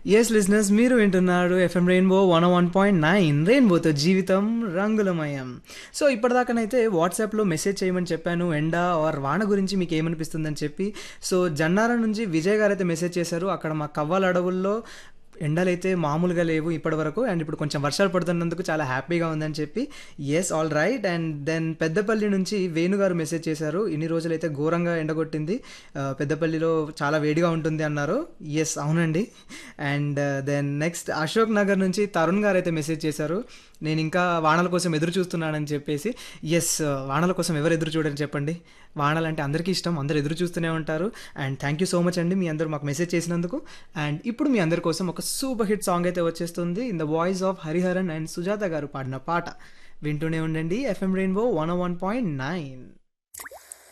yes listeners మీరు వింటున్నారు FM rainbow one one point nine రెయిన్బోతో జీవితం రంగులమయం సో ఇప్పటిదాకానైతే వాట్సాప్లో మెసేజ్ చేయమని చెప్పాను ఎండ ఆర్ వాన గురించి మీకు ఏమనిపిస్తుందని చెప్పి సో జన్నారం నుంచి విజయ్ గారు అయితే మెసేజ్ చేశారు అక్కడ మా కవ్వాల అడవుల్లో ఎండలైతే మామూలుగా లేవు ఇప్పటి వరకు అండ్ ఇప్పుడు కొంచెం వర్షాలు పడుతున్నందుకు చాలా హ్యాపీగా ఉందని చెప్పి yes all right and then Peddapalli నుంచి వేణు గారు మెసేజ్ చేశారు ఇన్ని రోజులైతే ఘోరంగా ఎండగొట్టింది ఆ, పెద్దపల్లిలో చాలా వేడిగా ఉంటుంది అన్నారు ఎస్ అవునండి and then next Ashok Nagar నుంచి తరుణ్ గారు అయితే మెసేజ్ చేశారు నేను ఇంకా వానల కోసం ఎదురు చూస్తున్నానని చెప్పేసి ఎస్ వానల కోసం ఎవరు ఎదురు చూడని చెప్పండి వానలు అంటే అందరికీ ఇష్టం అందరు ఎదురు చూస్తూనే ఉంటారు and thank you so much అండి మీ అందరూ మాకు మెసేజ్ చేసినందుకు అండ్ ఇప్పుడు మీ అందరి కోసం ఒక సూపర్ హిట్ సాంగ్ అయితే వచ్చేస్తుంది in the voice of Hariharan and Sujatha garu పాడిన పాట వింటూనే ఉండండి FM rainbow one one point nine